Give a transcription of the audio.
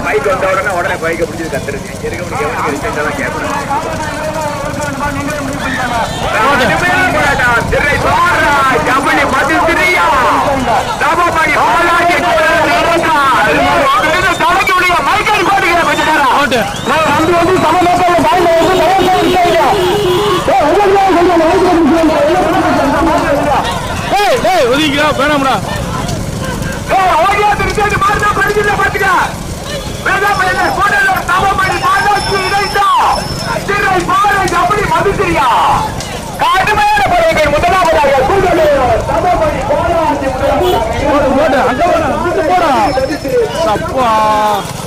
bike வந்த உடனே உடனே பைக்கை பிடிச்சி கத்துருங்க இருக்க முடியும் ரிசல்ட் கேட்கணும் திரை சோழா ஜபனி மதிசிரியா தபமணி பாலாஜி தலைக்கு முடிய மைக்கேல் போட்டுக்கிற கொஞ்ச நேரம் அவுட்டு வந்து வந்து சமநோக்கில பாயிண்ட் வந்து தயாரா இருக்காங்க ஏய் உங்களுக்கு கொஞ்சம் லைட் ஏய் ஏய் ஒதுங்கிடா வேணாம்டா ஏய், ஓடியா திருச்சி மாறுதா படிக்கல பாத்துக்க வேதா பையல கோடல தபமணி பாலாஜி இணைந்தா திரை பாலை ஜபனி மதிசிரியா கடுமையான படைகள் முதலாவதாக சூழலையும் தபமணி பாலாஜி முதலாவதாக போடு போடு அங்க போடா அங்க போடா மதிசிரியா அப்பா